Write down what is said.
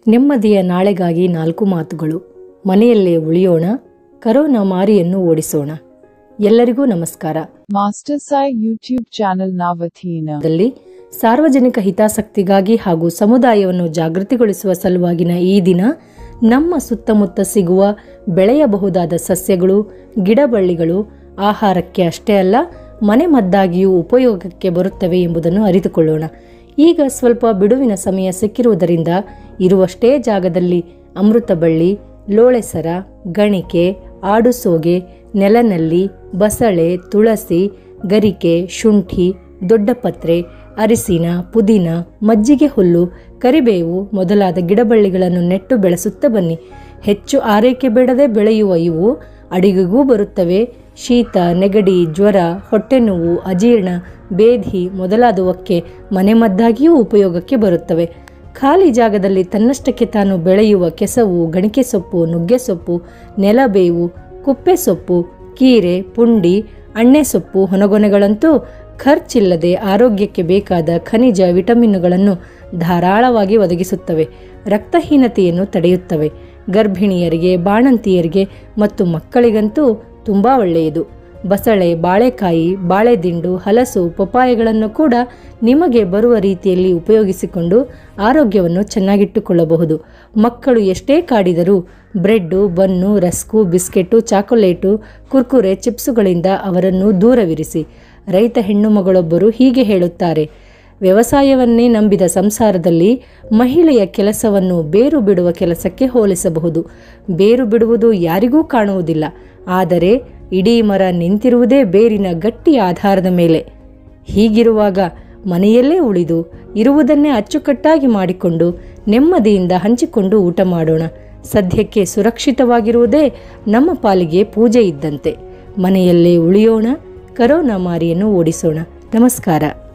ನೆಮ್ಮದಿಯ ನಾಳೆಗಾಗಿ ನಾಲ್ಕು ಮಾತುಗಳು ಮನೆಯಲ್ಲೇ ಉಳಿಯೋಣ ಕರೋನಾ ಮಾರಿಯನ್ನು ಓಡಿಸೋಣ ಎಲ್ಲರಿಗೂ ನಮಸ್ಕಾರ Master Sai YouTube channel Navathina. ದಲ್ಲಿ ಸಾರ್ವಜನಿಕ ಹಿತಾಸಕ್ತಿಗಾಗಿ ಹಾಗೂ ಸಮುದಾಯವನ್ನು ಜಾಗೃತಿಗೊಳಿಸುವ ಸಲುವಾಗಿನ ಈ ದಿನ ನಮ್ಮ ಸುತ್ತಮುತ್ತ ಸಿಗುವ ಬೆಳೆಯಬಹುದಾದ ಸಸ್ಯಗಳು ಗಿಡಬಳ್ಳಿಗಳು ಆಹಾರಕ್ಕೆ ಅಷ್ಟೇ ಅಲ್ಲ ಮನೆ ಮದ್ದಾಗಿಯೂ ಉಪಯೋಗಕ್ಕೆ ಬರುತ್ತವೆ ಎಂಬುದನ್ನು ಅರಿತುಕೊಳ್ಳೋಣ ಈಗ ಸ್ವಲ್ಪ ಬಿಡುವಿನ ಸಮಯ ಸಿಕ್ಕಿರುವುದರಿಂದ ಇರುವಷ್ಟೇ ಜಾಗದಲ್ಲಿ ಅಮೃತ ಬಳ್ಳಿ ಲೋಳೆಸರ ಗಣಿಕೆ ಆಡುಸೋಗೆ ನೆಲನಲ್ಲಿ ಬಸಳೆ ತುಳಸಿ ಗರಿಕೆ ಶುಂಠಿ ದೊಡ್ಡಪತ್ರೆ ಅರಿಸಿನ ಪುದೀನ ಮಜ್ಜಿಗೆ ಹುಲ್ಲು ಕರಿಬೇವು ಮೊದಲಾದ ಗಿಡಬಳ್ಳಿಗಳನ್ನು ನೆಟ್ಟು ಬೆಳೆಸುತ್ತಾ ಬನ್ನಿ ಹೆಚ್ಚು ಆರೈಕೆ ಬೇಡದೆ ಬೆಳೆಯುವ ಇವು ಅಡಿಗೆಗೂ ಬರುತ್ತವೆ ಶೀತ ನೆಗಡಿ ಜ್ವರ ಹೊಟ್ಟೆನೋವು ಅಜೀರ್ಣ ಬೇಧಿ ಮೊದಲಾದವಕ್ಕೆ ಮನೆಮದ್ದಾಗಿಯೂ ಉಪಯೋಗಕ್ಕೆ ಬರುತ್ತವೆ ಖಾಲಿ ಜಾಗದಲ್ಲಿ ತನ್ನಷ್ಟಕ್ಕೆ ತಾನು ಬೆಳೆಯುವ ಕೆಸವು ಗಣಿಕೆ ಸೊಪ್ಪು ನುಗ್ಗೆ ಸೊಪ್ಪು ನೆಲಬೇವು ಕುಪ್ಪೆ ಸೊಪ್ಪು ಕೀರೆ ಪುಂಡಿ ಅಣ್ಣೆ ಸೊಪ್ಪು ಹೊನಗೊನೆಗಳಂತೂ ಖರ್ಚಿಲ್ಲದೆ ಆರೋಗ್ಯಕ್ಕೆ ಬೇಕಾದ ಖನಿಜ ವಿಟಮಿನ್ಗಳನ್ನು ಧಾರಾಳವಾಗಿ ಒದಗಿಸುತ್ತವೆ ರಕ್ತಹೀನತೆಯನ್ನು ತಡೆಯುತ್ತವೆ ಗರ್ಭಿಣಿಯರಿಗೆ ಬಾಣಂತಿಯರಿಗೆ ಮತ್ತು ಮಕ್ಕಳಿಗಂತೂ ತುಂಬ ಒಳ್ಳೆಯದು ಬಸಳೆ ಬಾಳೆಕಾಯಿ ಬಾಳೆದಿಂಡು ಹಲಸು ಪಪಾಯಗಳನ್ನು ಕೂಡ ನಿಮಗೆ ಬರುವ ರೀತಿಯಲ್ಲಿ ಉಪಯೋಗಿಸಿಕೊಂಡು ಆರೋಗ್ಯವನ್ನು ಚೆನ್ನಾಗಿಟ್ಟುಕೊಳ್ಳಬಹುದು ಮಕ್ಕಳು ಎಷ್ಟೇ ಕಾಡಿದರೂ bread bun rusk biscuit chocolate Kurkure ಚಿಪ್ಸುಗಳಿಂದ ಅವರನ್ನು ದೂರವಿರಿಸಿ ರೈತ ಹೆಣ್ಣು ಮಗಳೊಬ್ಬರು ಹೀಗೆ ಹೇಳುತ್ತಾರೆ ವ್ಯವಸಾಯವನ್ನೇ ನಂಬಿದ ಸಂಸಾರದಲ್ಲಿ ಮಹಿಳೆಯ ಕೆಲಸವನ್ನು ಬೇರು ಬಿಡುವ ಕೆಲಸಕ್ಕೆ ಹೋಲಿಸಬಹುದು ಬೇರು ಬಿಡುವುದು ಯಾರಿಗೂ ಕಾಣುವುದಿಲ್ಲ ಆದರೆ ಇಡೀ ಮರ ನಿಂತಿರುವುದೇ ಬೇರಿನ ಗಟ್ಟಿ ಆಧಾರದ ಮೇಲೆ ಹೀಗಿರುವಾಗ ಮನೆಯಲ್ಲೇ ಉಳಿದು ಇರುವುದನ್ನೇ ಅಚ್ಚುಕಟ್ಟಾಗಿ ಮಾಡಿಕೊಂಡು ನೆಮ್ಮದಿಯಿಂದ ಹಂಚಿಕೊಂಡು ಊಟ ಮಾಡೋಣ ಸದ್ಯಕ್ಕೆ ಸುರಕ್ಷಿತವಾಗಿರುವುದೇ ನಮ್ಮ ಪಾಲಿಗೆ ಪೂಜೆ ಇದ್ದಂತೆ ಮನೆಯಲ್ಲೇ ಉಳಿಯೋಣ ಕರೋನಾ ಮಾರಿಯನ್ನು ಓಡಿಸೋಣ ನಮಸ್ಕಾರ